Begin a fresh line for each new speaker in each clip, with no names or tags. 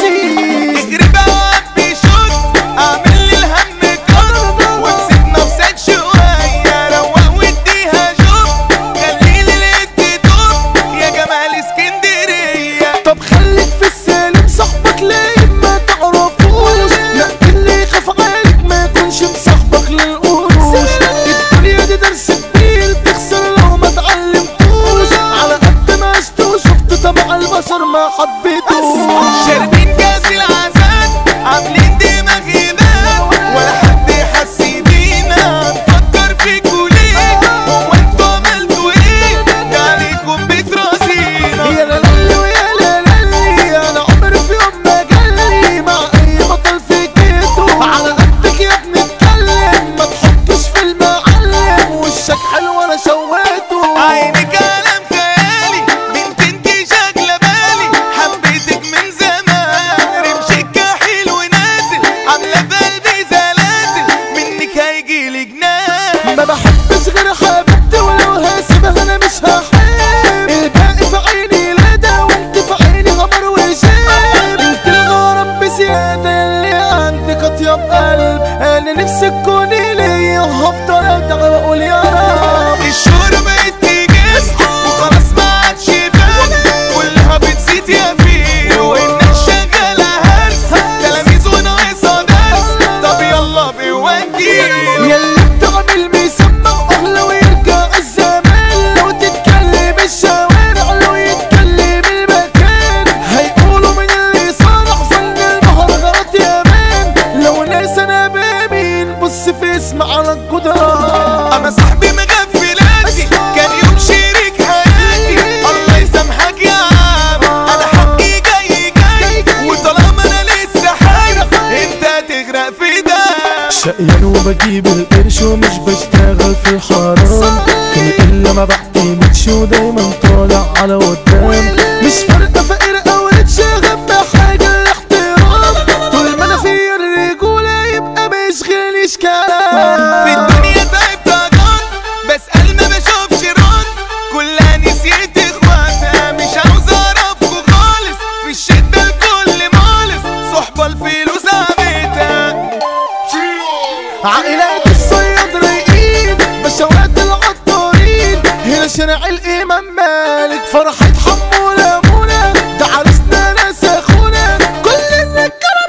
مين
اجري بقى بيشوت اعمل لي الهم كت وتسيب نفسك شوية روق واديها شوف خليلي الاتيتود يا جمال اسكندرية
طب خليك في السالم صاحبك ليه ما تعرفوش لا اللي يخاف عليك ما يكونش مصاحبك للقروش الدنيا دي درس كبير تخسر لو ما تعلمتوش على قد ما عشت وشفت طبع البشر ما حبيتوش
شاربين كاس العسل عاملين دماغ هبال ولا حد يحس بينا نفكر فيكوا ليه هو انتوا عملتوا ايه ده عليكم بترازينا
يا لا لالي ويا لا لالي انا عمري في يوم ما جالي مع اي بطل في جيته على قدك يا ابني اتكلم ما تحطش في المعلم وشك حلو انا شويته
عيني كلام خيالي بنت انتي شاغله بالي حبيتك من زمان رمشك كحيل ونازل عامله في قلبي زلازل منك هيجيلي جنان
ما بحبش غير حبيبتي ولو هسيبها انا مش هحب الباقي في عيني لا ده وانت في عيني غمر وشاب انت الغرام بزيادة اللي عندك اطيب قلب انا نفسي تكوني ليا وهفضل ادعي واقول يا رب
الشهرة بقت تجاز وخلاص ما عادش فن كلها بتزيد يا فيه والناس شغالة هرس تلاميذ وناقصة درس طب يلا بوديله
ياللي بتعمل بيسمع اهلا ويرجع الزمان لو تتكلم الشوارع لو يتكلم المكان هيقولوا من اللي صنع فن المهرجانات يا مان لو ناس انا بامين بص في اسم على الجدران
انا صاحبي مغفلاتي كان يوم شريك حياتي الله يسامحك يا عم انا حقي جاي جاي وطالما انا لسه حي انت هتغرق في ده
شقيان وبجيب القرش ومش بشتغل في الحرام في القلة ما بعتمدش ودايما طالع على قدام مش فارقة فقير او ريتش اهم حاجة الاحترام طول ما انا في الرجولة يبقى ما يشغلنيش كلام
في الدنيا تعبت اجان بسأل ما بشوفش رد كلها نسيت اخواتها مش عاوز اعرفكوا خالص في الشدة الكل مالس صحبة الفلوس عميتها
عائلات الصياد رايقين بشوات العطارين هنا شارع الامام مالك فرحة حمولة مولى ده عرسنا ناس اخونا كل الرجالة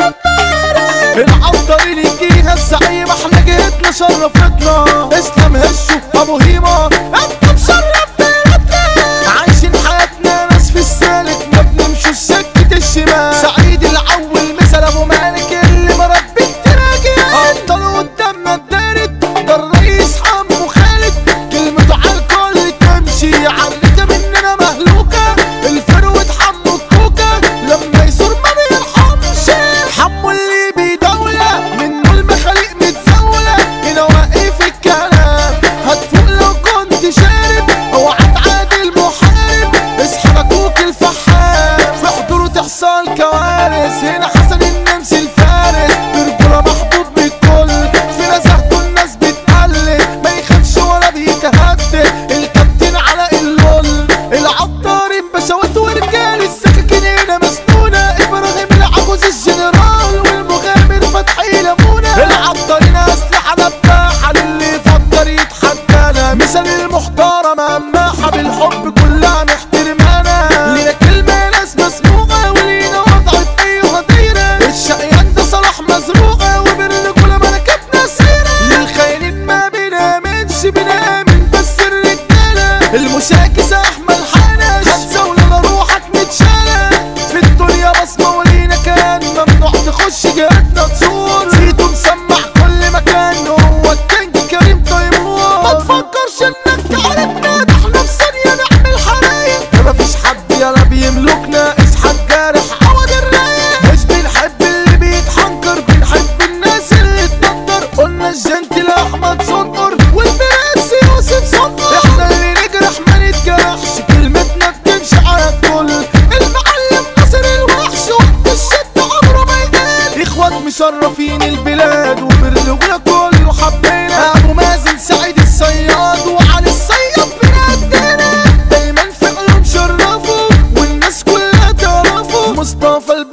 بتبارك العطارين يجيها الزعيم احنا جيتنا شرفتنا اسلام هشو ابو هيما انت مشرف بلادنا عايشين حياتنا ناس في السالك ما بنمشوا سكة الشمال سعيد الاول مثل ابو مالك اللي مربي التراجع افضل قدامنا الدارد ده الرئيس حمو خالد كلمته على الكل تمشي عركة مننا مهلوكة الفروة حمو الكوكة لما يصور ما بيرحمش حمو اللي بيدولة منه المخاليق متزولة هنا واقف الكلام هتفوق لو كنت شارب اوعى تعادل محارب اصحى اخوك الفحام في حضوره تحصل كوارث هنا حسن النمس الفارس برجوله محبوب بالكل في نزهته الناس بتقلد ما يخافش ولا بيتهدد الكابتن على اللول العطارين بشوات ورجال السكاكين هنا مسنونة ابراهيم العجوز الجنرال والمغامر فتحي لمونة العطارين اسلحة نباحة للي يفكر يتحدانا مثال المحترم اماحة بالحب كلها محترمانا لينا كلمة ناس مسموعة ولينا وضع في اي غديرة الشقيان ده صلاح مزروعة وبالرجولة مركبنا سيرة للخاينين ما بنامنش بنامن بس الرجالة المشاكس احمد حنش هتزول روحك متشالة في الدنيا بصمة ولينا كان ممنوع تخش جهتنا تصور زيتو مسمع كل مكان هو الكينج كريم تيمور ما تفكرش انك تعرفنا ده احنا في ثانية نعمل حرايق مفيش حد يلا بيملكنا اصحى الجارح عوض الرايق مش بنحب اللي بيتحنكر بنحب الناس اللي تنطر قلنا الجنتل احمد صنقر والبرنس يوسف صنقر احنا اللي نجرح ما نتجرحش كلمتنا بتمشي على الكل المعلم ناصر الوحش وقت الشد عمره ما يقل اخوات مشرفين البلاد وبالرجولة كله حبينا ابو مازن سعيد الصياد وعلي الصياد بنادينا دايما في قلوب شرفوا والناس كلها تعرفوا مصطفى البكتوش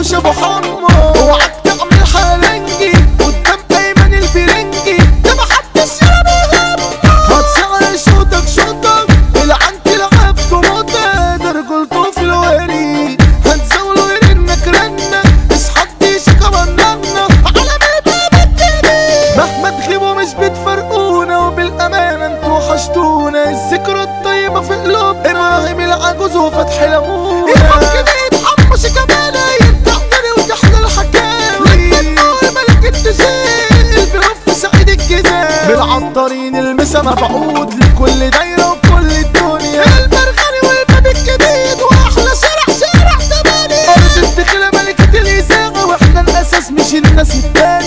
مش ابو حمو اوعك تعمل حلنجي قدام ايمن البرنجي ده محدش يرمي هتسعر شوطك شوطك العن تلعب كموتة ده رجولته في الوريد هنزولوا يرنك رنة اصحى ديش كمان نغنى على باب الجديد مهما تغيبوا مش بتفرقونا وبالامانه انتوا وحشتونا الذكرى الطيبه في قلوب ابراهيم العجوز وفتح لمون يفك يتحمس كمالة يتعتني وتحلى الحكاوي النور ملك التسيل بلف سعيد الجدال بالعطارين المسا مبعود لكل دايرة وكل الدنيا المرغني والباب الجديد واحلى شارع شارع زماني ارض الدخلة ملكة الاذاعة واحنا الاساس مش الناس التاني